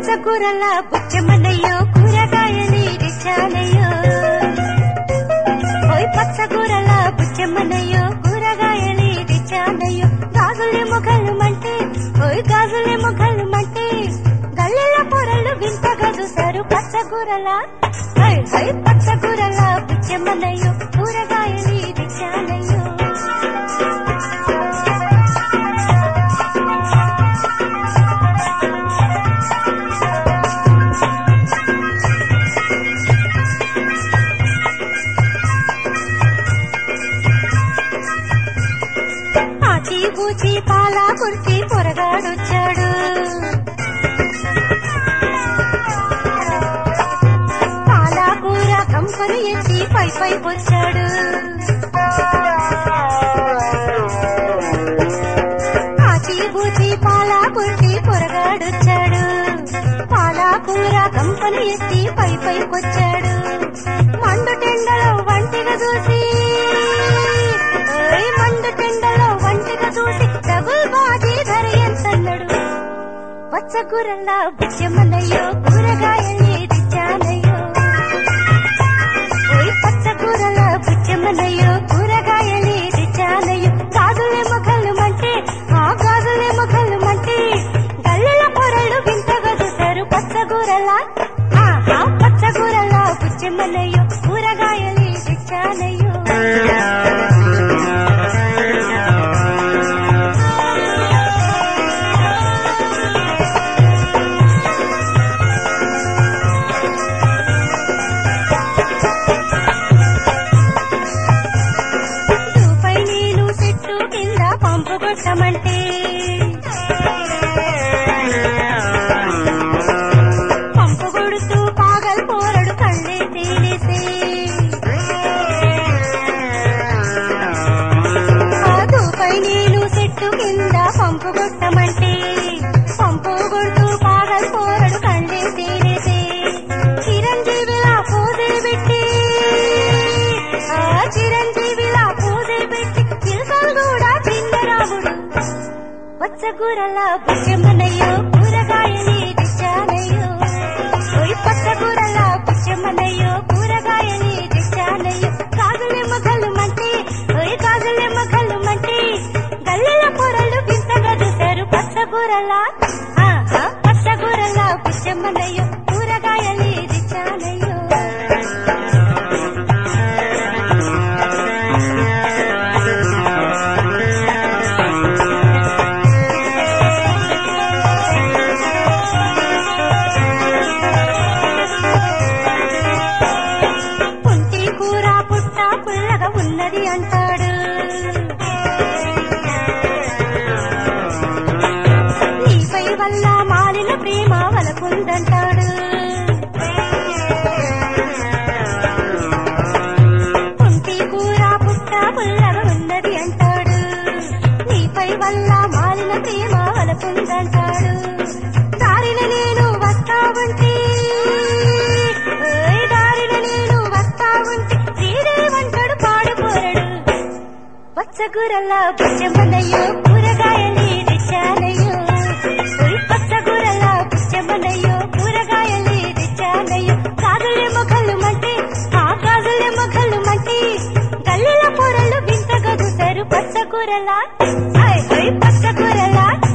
పచ్చకూరల బుచ్చమనయ్యో కూరగాయలి రిచాలయ్యో ఓయ్ పచ్చకూరల బుచ్చమనయ్యో కూరగాయలి రిచాలయ్యో గాజులే మొగలు మంటే ఓయ్ గాజులే మొగలు మంటే గల్లెల పొరలు వింతగా చూసారు పచ్చకూరల హై హై పచ్చకూరల బుచ్చమనయ్యో కూరగాయలి రిచాలయ్యో ఆచి పూచి పాల కుర్తి పొరగాడొచ్చాడు పాల కూర కంపను ఎత్తి పై పై వచ్చాడు ఆచి పూచి పాల కుర్తి పొరగాడొచ్చాడు పాల కూర కంపను ఎత్తి పై పై వచ్చాడు మండు టెండలో వంటిగా చూసి ఓయ్ మండు టెండలో వంటిగా చూసి డబుల్ బాజీ ధర ఎంతన్నాడు పచ్చకూరల్లా బుచ్చమన్నయ్యో కూరగాయలే తెచ్చానయ్యో ఓయ్ పచ్చకూరల బుచ్చమన్నయ్యో కూరగాయలే తెచ్చానయ్యో గాజులే మొగలు మంటే ఆ గాజులే మొగలు మంటే గల్లెల పొరలు వింతగా చూశారు పచ్చకూరల ఆహా పచ్చకూరల బుచ్చమన్నయ్యో కూరగాయలే తెచ్చానయ్యో రూపై నేను చెట్టు కింద పంపు కొట్టమంటే పంపు కొడుతూ పాగల్ పోరడు కళ్ళే తేలేసే ఆ రూపై నేను చెట్టు కింద పంపు కొట్టమంటే పంపు కొడుతూ పాగల్ పోరడు కళ్ళే తేలేసే చిరంజీవిలా పోదే పెట్టి ఆ చిరంజీవిలా పోదే పెట్టి చిలకలు కూడా తిన్నరాముడు పచ్చకూరల పుచ్చమ్మనయ్యో కూరగాయని తెచ్చానయ్యో ఓయ్ పచ్చకూరల పుచ్చమ్మనయ్యో కూరగాయని తెచ్చానయ్యో కాజులే మగలు మంటే ఓయ్ కాజులే మగలు మంటే గల్లెల పొరలు వింతగా చూశారు పచ్చకూరల ఆహా పచ్చకూరల పుచ్చమ్మనయ్యో కూరగాయని తెచ్చానయ్యో పుంటి కూర పుట్ట పుల్లగా ఉన్నది అంటాడు నీపై వల్ల మాలిన ప్రేమ వలకుందంటాడు పుంటి కూర పుట్ట పుల్లగా ఉన్నది అంటాడు నీపై వల్ల మాలిన ప్రేమ వలకుందంటాడు దారిన నేను వస్తా ఉంటే ఓయ్ దారిన నేను వస్తా ఉంటే శ్రీదేవంటాడు పాడుకోరడు పచ్చగూరల్లా పుచ్చమ్మనయ్యో కూరగాయలి తెచ్చానయ్యో ఓయ్ పచ్చగూరల్లా పుచ్చమ్మనయ్యో కూరగాయలి తెచ్చానయ్యో కాదులే మొగలు మంటే ఆ కాదులే మొగలు మంటే గల్లెల పొరలు వింతగా చూశారు పచ్చకూరలా హాయ్ హాయ్ పచ్చకూరలా